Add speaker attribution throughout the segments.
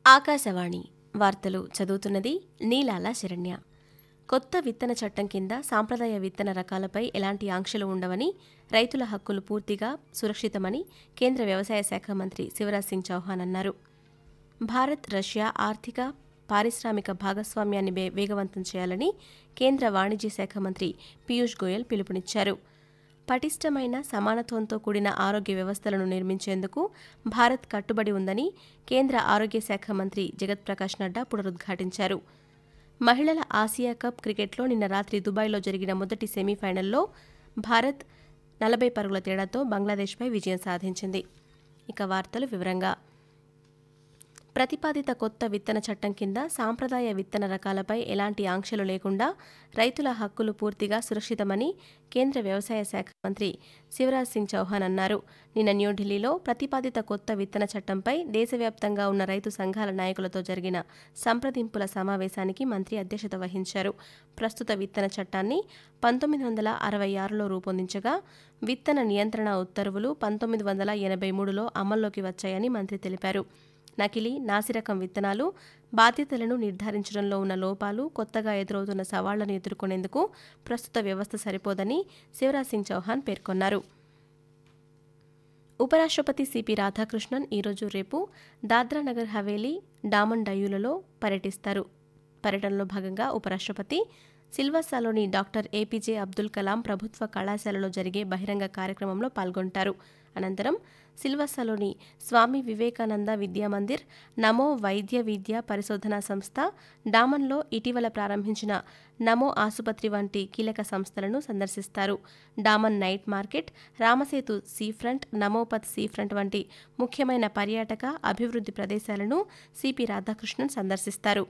Speaker 1: ఆకాశవాణి వార్తలు చదువుతున్నది నీలాల శరణ్య కొత్త విత్తన చట్టం కింద సాంప్రదాయ విత్తన రకాలపై ఎలాంటి ఆంక్షలు ఉండవని రైతుల హక్కులు పూర్తిగా సురక్షితమని కేంద్ర వ్యవసాయ శాఖ మంత్రి శివరాజ్ సింగ్ చౌహాన్ అన్నారు భారత్ రష్యా ఆర్థిక పారిశ్రామిక భాగస్వామ్యాన్ని వే- వేగవంతం చేయాలని కేంద్ర వాణిజ్య శాఖ మంత్రి పీయూష్ గోయల్ పిలుపునిచ్చారు పటిష్టమైన సమానత్వంతో కూడిన ఆరోగ్య వ్యవస్థలను నిర్మించేందుకు భారత్ కట్టుబడి ఉందని కేంద్ర ఆరోగ్య శాఖ మంత్రి జగత్ ప్రకాష్ నడ్డా పునరుద్ఘాటించారు మహిళల ఆసియా కప్ క్రికెట్లో నిన్న రాత్రి దుబాయ్లో జరిగిన మొదటి సెమీఫైనల్లో భారత్ నలభై పరుగుల తేడాతో బంగ్లాదేశ్పై విజయం సాధించింది ఇక వార్తలు వివరంగా ప్రతిపాదిత కొత్త విత్తన చట్టం కింద సాంప్రదాయ విత్తన రకాలపై ఎలాంటి ఆంక్షలు లేకుండా రైతుల హక్కులు పూర్తిగా సురక్షితమని కేంద్ర వ్యవసాయ శాఖ మంత్రి శివరాజ్ సింగ్ చౌహాన్ అన్నారు నిన్న న్యూఢిల్లీలో ప్రతిపాదిత కొత్త విత్తన చట్టంపై దేశవ్యాప్తంగా ఉన్న రైతు సంఘాల నాయకులతో జరిగిన సంప్రదింపుల సమావేశానికి మంత్రి అధ్యక్షత వహించారు ప్రస్తుత విత్తన చట్టాన్ని పంతొమ్మిది వందల అరవై ఆరులో రూపొందించగా విత్తన నియంత్రణ ఉత్తర్వులు పంతొమ్మిది వందల ఎనభై మూడులో అమల్లోకి వచ్చాయని మంత్రి తెలిపారు నకిలీ నాసిరకం విత్తనాలు బాధ్యతలను నిర్ధారించడంలో ఉన్న లోపాలు కొత్తగా ఎదురవుతున్న సవాళ్లను ఎదుర్కొనేందుకు ప్రస్తుత వ్యవస్థ సరిపోదని శివరాజ్ సింగ్ చౌహాన్ పేర్కొన్నారు ఉపరాష్ట్రపతి సిపి రాధాకృష్ణన్ ఈరోజు రేపు దాద్రా నగర్ హవేలీ డామన్ డయ్యూలలో పర్యటిస్తారు పర్యటనలో భాగంగా ఉపరాష్ట్రపతి సిల్వాసాలోని డాక్టర్ ఏపీజే అబ్దుల్ కలాం ప్రభుత్వ కళాశాలలో జరిగే బహిరంగ కార్యక్రమంలో పాల్గొంటారు అనంతరం సిల్వాసాలోని స్వామి వివేకానంద విద్యామందిర్ నమో వైద్య విద్య పరిశోధనా సంస్థ డామన్లో ఇటీవల ప్రారంభించిన నమో ఆసుపత్రి వంటి కీలక సంస్థలను సందర్శిస్తారు Daman night market Ramasetu sea front Namopath sea front వంటి ముఖ్యమైన పర్యాటక అభివృద్ధి ప్రదేశాలను సిపి రాధాకృష్ణన్ సందర్శిస్తారు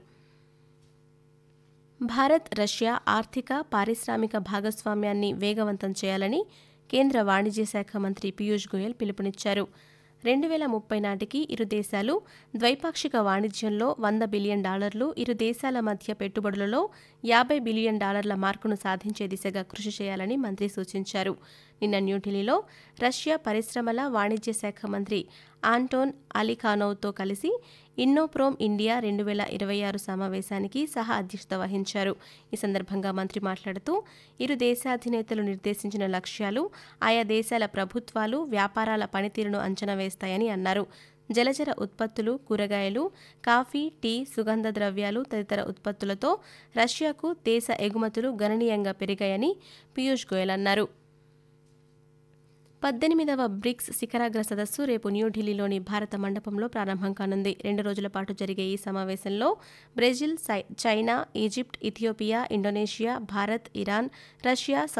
Speaker 1: భారత్ రష్యా ఆర్థిక పారిశ్రామిక భాగస్వామ్యాన్ని వేగవంతం చేయాలని కేంద్ర వాణిజ్య శాఖ మంత్రి పీయూష్ గోయల్ పిలుపునిచ్చారు రెండు వేల ముప్పై నాటికి ఇరు దేశాలు ద్వైపాక్షిక వాణిజ్యంలో వంద బిలియన్ డాలర్లు ఇరు దేశాల మధ్య పెట్టుబడులలో యాభై బిలియన్ డాలర్ల మార్కును సాధించే దిశగా కృషి చేయాలని మంత్రి సూచించారు నిన్న న్యూఢిల్లీలో రష్యా పరిశ్రమల వాణిజ్య శాఖ మంత్రి ఆంటోన్ అలీఖానోవ్తో కలిసి ఇన్నోప్రోమ్ ఇండియా రెండు వేల ఇరవై ఆరు సమావేశానికి సహా అధ్యక్షత వహించారు ఈ సందర్భంగా మంత్రి మాట్లాడుతూ ఇరు దేశాధినేతలు నిర్దేశించిన లక్ష్యాలు ఆయా దేశాల ప్రభుత్వాలు వ్యాపారాల పనితీరును అంచనా వేస్తాయని అన్నారు జలచర ఉత్పత్తులు కూరగాయలు కాఫీ టీ సుగంధ ద్రవ్యాలు తదితర ఉత్పత్తులతో రష్యాకు దేశ ఎగుమతులు గణనీయంగా పెరిగాయని పీయూష్ గోయల్ అన్నారు పద్దెనిమిదవ బ్రిక్స్ శిఖరాగ్ర సదస్సు రేపు న్యూఢిల్లీలోని భారత మండపంలో ప్రారంభం కానుంది రెండు రోజుల పాటు జరిగే ఈ సమావేశంలో బ్రెజిల్ సై- China Egypt Ethiopia Indonesia Bharat Iran Russia